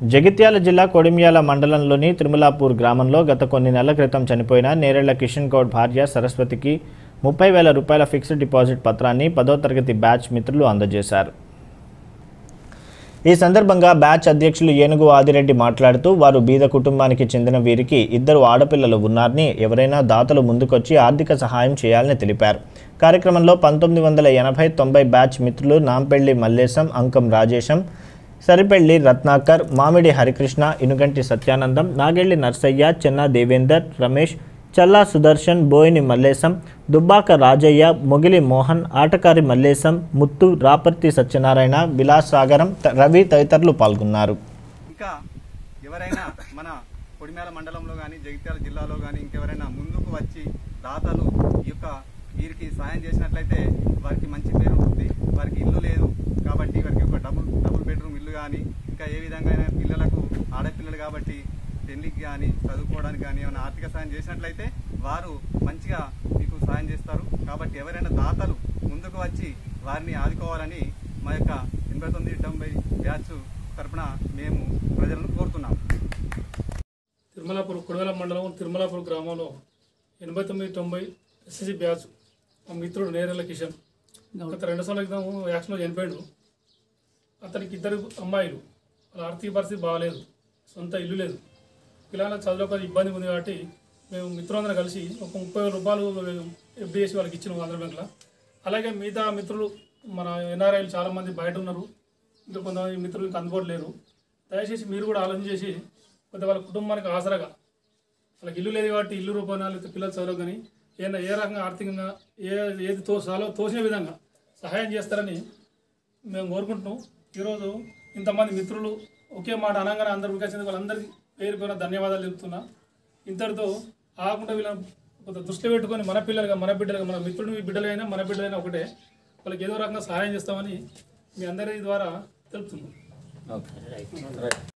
జగిత్యాల జిల్లా కొడిమ్యాల మండలంలోని తిరుమలాపూర్ గ్రామంలో గత కొన్ని నెలల క్రితం చనిపోయిన నేరెళ్ల కిషన్ గౌడ్ భార్య సరస్వతికి ముప్పై వేల రూపాయల ఫిక్స్డ్ డిపాజిట్ పత్రాన్ని పదో తరగతి బ్యాచ్ మిత్రులు అందజేశారు ఈ సందర్భంగా బ్యాచ్ అధ్యక్షులు ఏనుగు ఆదిరెడ్డి మాట్లాడుతూ వారు బీద కుటుంబానికి చెందిన వీరికి ఇద్దరు ఆడపిల్లలు ఉన్నారని ఎవరైనా దాతలు ముందుకొచ్చి ఆర్థిక సహాయం చేయాలని తెలిపారు కార్యక్రమంలో పంతొమ్మిది వందల ఎనభై తొంభై బ్యాచ్ మిత్రులు నాంపెళ్లి మల్లేశం అంకం రాజేశం సరిపెళ్లి రత్నాకర్ మామిడి హరికృష్ణ ఇనుగంటి సత్యానందం నాగెళ్లి నర్సయ్య చెన్నా దేవేందర్ రమేష్ చల్లా సుదర్శన్ బోయిని మల్లేశం దుబ్బాక రాజయ్య మొగిలి మోహన్ ఆటకారి మల్లేశం ముత్తు రాపర్తి సత్యనారాయణ విలాస్ సాగరం త- రవి తదితరులు పాల్గొన్నారు ఇంకా ఎవరైనా మన కొడిమేల మండలంలో కానీ జగిత్యాల జిల్లాలో కానీ ఇంకెవరైనా ముందుకు వచ్చి దాతలు ఈ యొక్క వీరికి సాయం చేసినట్లయితే వారికి మంచి పేరు ఉంటుంది వారికి ఇల్లు లేదు కాబట్టి వారికి ఒక డబుల్ డబుల్ బెడ్రూమ్ ఇల్లు కానీ ఇంకా ఏ విధంగా అయినా పిల్లలకు ఆడపిల్లలు కాబట్టి పెళ్లికి కానీ చదువుకోవడానికి కానీ ఏమైనా ఆర్థిక సాయం చేసినట్లయితే వారు మంచిగా మీకు సాయం చేస్తారు కాబట్టి ఎవరైనా దాతలు ముందుకు వచ్చి వారిని ఆదుకోవాలని మా యొక్క ఎనభై తొమ్మిది తొంభై బ్యాచ్ తరపున మేము ప్రజలను కోరుతున్నాం తిరుమలాపూర్ కొడవల మండలం తిరుమలాపూర్ గ్రామంలో ఎనభై తొమ్మిది తొంభై ఎస్ఎస్సి బ్యాచ్ మా మిత్రుడు నేరెల కిషన్ గత రెండు సంవత్సరాల క్రితం యాక్సిడెంట్లో చనిపోయాడు అతనికి ఇద్దరు అమ్మాయిలు వాళ్ళ ఆర్థిక పరిస్థితి బాగాలేదు సొంత ఇల్లు లేదు పిల్లల చదువులో కొంచెం ఇబ్బంది ఉంది కాబట్టి మేము మిత్రులందరం కలిసి ఒక ముప్పై వేల రూపాయలు ఎఫ్డిఎస్ వాళ్ళకి ఇచ్చినాం ఆంధ్ర బ్యాంక్లో అలాగే మిగతా మిత్రులు మన ఎన్ఆర్ఐలు చాలామంది బయట ఉన్నారు ఇంకా కొంతమంది మిత్రులు ఇంకా అందుబాటు లేరు దయచేసి మీరు కూడా ఆలోచన చేసి కొంత వాళ్ళ కుటుంబానికి ఆసరాగా వాళ్ళకి ఇల్లు లేదు కాబట్టి ఇల్లు రూపాయలు లేకపోతే పిల్లల చదువు కానీ ఏదైనా ఏ రకంగా ఆర్థికంగా ఏ ఏది తోసాలో తోసిన విధంగా సహాయం చేస్తారని మేము కోరుకుంటున్నాం ఈరోజు ఇంతమంది మిత్రులు ఒకే మాట అనగానే అందరూ వికాసింది వాళ్ళందరికీ పేరు పేరున ధన్యవాదాలు చెప్తున్నా ఇంతటితో ఆకుండా వీళ్ళని కొంత దృష్టిలో పెట్టుకొని మన పిల్లలుగా మన బిడ్డలుగా మన మిత్రుడి బిడ్డలైనా మన బిడ్డలైనా ఒకటే వాళ్ళకి ఏదో రకంగా సహాయం చేస్తామని మీ అందరి ద్వారా తెలుపుతున్నాం